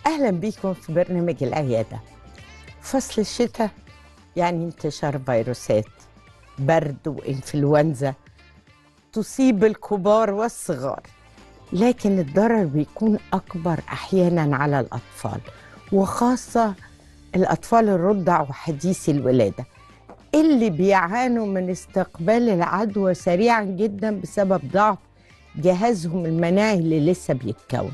أهلا بكم في برنامج العيادة فصل الشتاء يعني انتشار فيروسات برد وإنفلونزا تصيب الكبار والصغار لكن الضرر بيكون أكبر أحيانا على الأطفال وخاصة الأطفال الرضع وحديثي الولادة اللي بيعانوا من استقبال العدوى سريعا جدا بسبب ضعف جهازهم المناعي اللي لسه بيتكون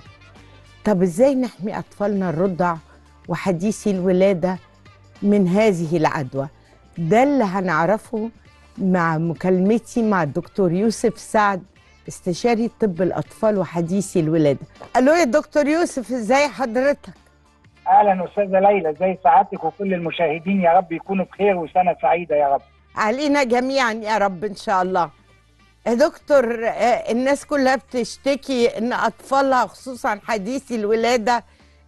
طب ازاي نحمي اطفالنا الرضع وحديثي الولاده من هذه العدوى ده اللي هنعرفه مع مكالمتي مع الدكتور يوسف سعد استشاري طب الاطفال وحديثي الولاده الو يا دكتور يوسف ازاي حضرتك اهلا استاذه ليلى ازي سعادتك وكل المشاهدين يا رب يكونوا بخير وسنه سعيده يا رب علينا جميعا يا رب ان شاء الله يا دكتور آه، الناس كلها بتشتكي ان اطفالها خصوصا حديثي الولاده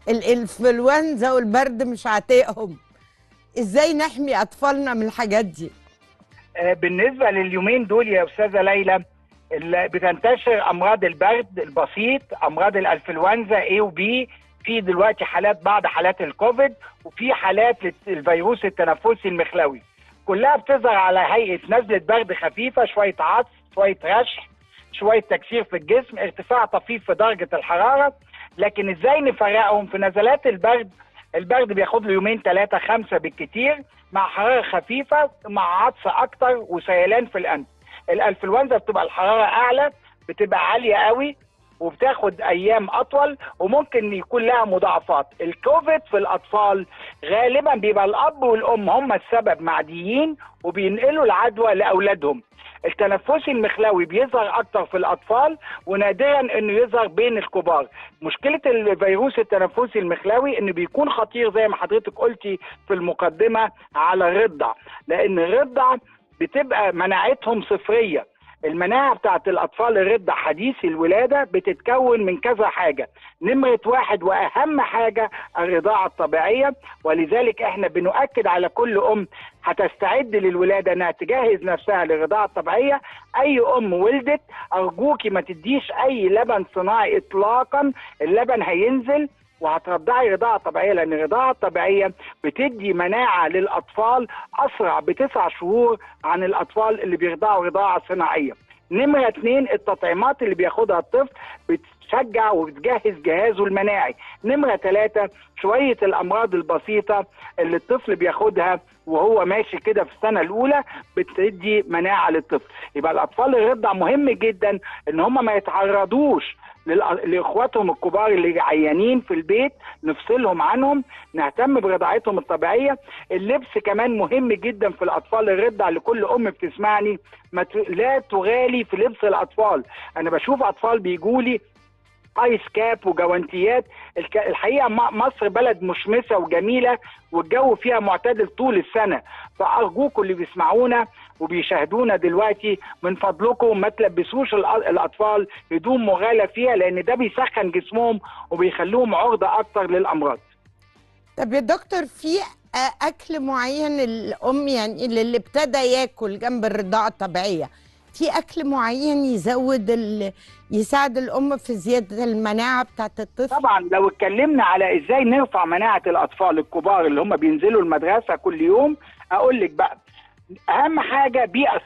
الانفلونزا والبرد مش عاتقهم ازاي نحمي اطفالنا من الحاجات دي آه، بالنسبه لليومين دول يا استاذه ليلى اللي بتنتشر امراض البرد البسيط امراض الانفلونزا A و B في دلوقتي حالات بعض حالات الكوفيد وفي حالات الفيروس التنفسي المخلوي كلها بتظهر على هيئه نزله برد خفيفه شويه عطس شويه رشح شويه تكسير في الجسم ارتفاع طفيف في درجه الحراره لكن ازاي نفرقهم في نزلات البرد البرد بياخد له يومين ثلاثه خمسه بالكتير مع حراره خفيفه مع عطس اكتر وسيلان في الانف الانفلونزا بتبقى الحراره اعلى بتبقى عاليه قوي وبتاخد ايام اطول وممكن يكون لها مضاعفات الكوفيد في الاطفال غالبا بيبقى الاب والام هم السبب معديين وبينقلوا العدوى لاولادهم التنفسي المخلوي بيظهر اكتر في الاطفال ونادرا انه يظهر بين الكبار مشكله الفيروس التنفسي المخلوي انه بيكون خطير زي ما حضرتك قلتي في المقدمه على الرضع لان الرضع بتبقى مناعتهم صفريه المناعة بتاعت الأطفال الرضع حديثي الولادة بتتكون من كذا حاجة نمرة واحد وأهم حاجة الرضاعة الطبيعية ولذلك احنا بنؤكد على كل أم هتستعد للولادة انها تجهز نفسها للرضاعة الطبيعية أي أم ولدت أرجوكي ما تديش أي لبن صناعي إطلاقا اللبن هينزل وهترضعي رضاعة طبيعية لأن الرضاعة الطبيعية بتدي مناعة للأطفال أسرع بتسع شهور عن الأطفال اللي بيرضعوا رضاعة صناعية نمرة اتنين التطعيمات اللي بياخدها الطفل بتشجع وبتجهز جهازه المناعي نمرة ثلاثة شوية الأمراض البسيطة اللي الطفل بياخدها وهو ماشي كده في السنة الأولى بتدي مناعة للطفل يبقى الأطفال الرضع مهم جدا إن هم ما يتعرضوش للأ- لاخواتهم الكبار اللي عيانين في البيت نفصلهم عنهم نهتم برضاعتهم الطبيعيه اللبس كمان مهم جدا في الاطفال الرضع لكل ام بتسمعني ما ت... لا تغالي في لبس الاطفال انا بشوف اطفال بيجوا لي ايس كاب وجوانتيات الك- الحقيقه م- مصر بلد مشمسه وجميله والجو فيها معتدل طول السنه فارجوكم اللي بيسمعونا وبيشاهدونا دلوقتي من فضلكم ما تلبسوش الأ- الاطفال هدوم مغالى فيها لان ده بيسخن جسمهم وبيخلوهم عرضه اكتر للامراض طب يا دكتور في آه، اكل معين الام يعني اللي اللي ابتدى ياكل جنب الرضاعه الطبيعيه في اكل معين يزود ال... يساعد الام في زياده المناعه بتاعت الطفل طبعا لو اتكلمنا على ازاي نرفع مناعه الاطفال الكبار اللي هم بينزلوا المدرسه كل يوم اقول لك بقى اهم حاجه بيئه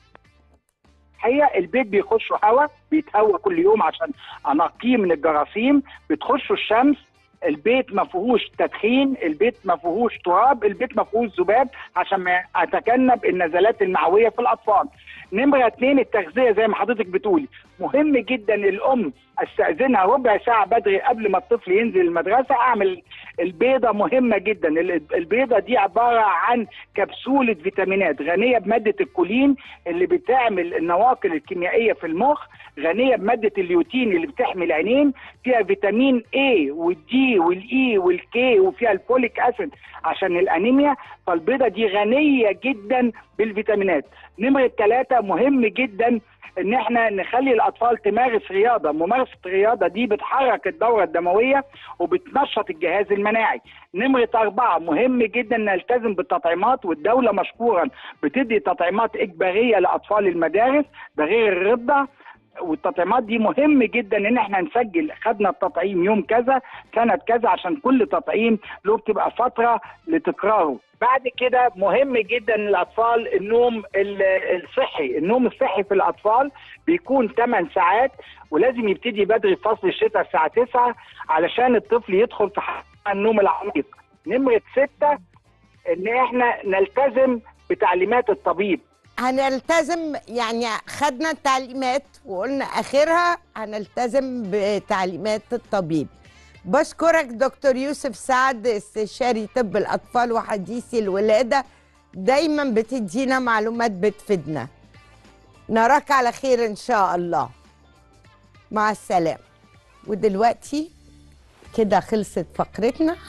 هي البيت بيخشوا هواء بيتهوى كل يوم عشان انقيه من الجراثيم بتخشوا الشمس البيت ما فيهوش تدخين البيت ما فيهوش تراب البيت ما فيهوش ذباب عشان ما اتجنب النزلات المعويه في الاطفال نمره اتنين التغذيه زي ما حضرتك بتقولي مهم جدا الام استاذنها ربع ساعه بدري قبل ما الطفل ينزل المدرسه اعمل البيضه مهمه جدا ال- البيضه دي عباره عن كبسوله فيتامينات غنيه بماده الكولين اللي بتعمل النواقل الكيميائيه في المخ غنيه بماده اليوتين اللي بتحمي العينين فيها فيتامين A والدي والاي والكي وفيها الفوليك اسيد عشان الانيميا فالبيضه دي غنيه جدا بالفيتامينات نمره ثلاثه مهم جدا ان احنا نخلي الاطفال تمارس رياضه ممارسه الرياضه دي بتحرك الدوره الدمويه وبتنشط الجهاز المناعي نمره اربعه مهم جدا نلتزم بالتطعيمات والدوله مشكورا بتدي تطعيمات اجباريه لاطفال المدارس ده غير الرضع والتطعيمات دي مهم جدا ان احنا نسجل خدنا التطعيم يوم كذا سنه كذا عشان كل تطعيم له بتبقى فتره لتكراره بعد كده مهم جدا للاطفال النوم ال- الصحي النوم الصحي في الاطفال بيكون 8 ساعات ولازم يبتدي بدري في فصل الشتاء الساعه 9 علشان الطفل يدخل في حالة النوم العميق نمره 6 ان احنا نلتزم بتعليمات الطبيب هنلتزم يعني خدنا التعليمات وقلنا اخرها هنلتزم بتعليمات الطبيب بشكرك دكتور يوسف سعد استشاري طب الاطفال وحديثي الولاده دايما بتدينا معلومات بتفيدنا نراك على خير ان شاء الله مع السلامه ودلوقتي كده خلصت فقرتنا